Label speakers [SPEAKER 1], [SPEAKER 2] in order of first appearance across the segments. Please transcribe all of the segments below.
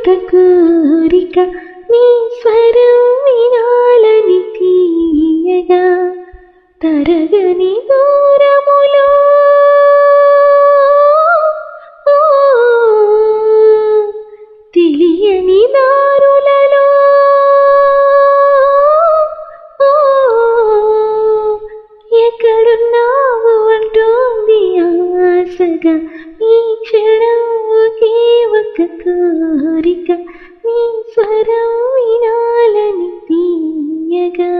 [SPEAKER 1] ఒక కోరిక నీ స్వరం వినాలని తీయగా తరగని దూరములో ఓ, తెలియని దారులలో ఓ, ఎక్కడున్నావు అంటోంది ఆశగా ఈ క్షణం ఒకే ఒక కోరిక నీ స్వరం వినాలని తీయగా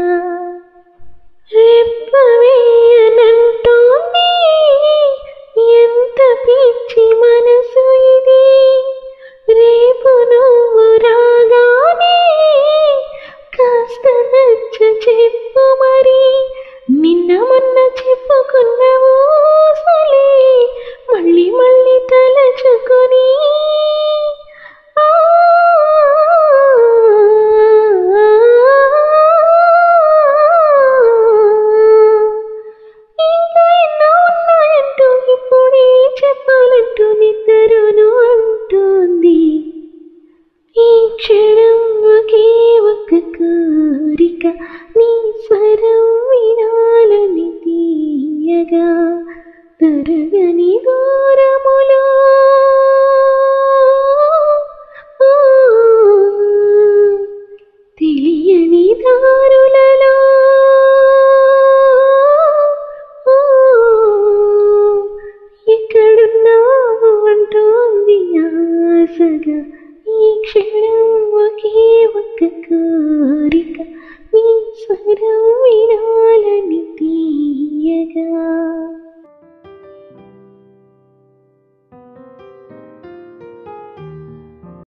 [SPEAKER 1] రెప్పవేయనంటోంది ఎంత పిచ్చి మనసు ఇది రేపు నువ్వు రాగానే కాస్త నచ్చ చెప్పు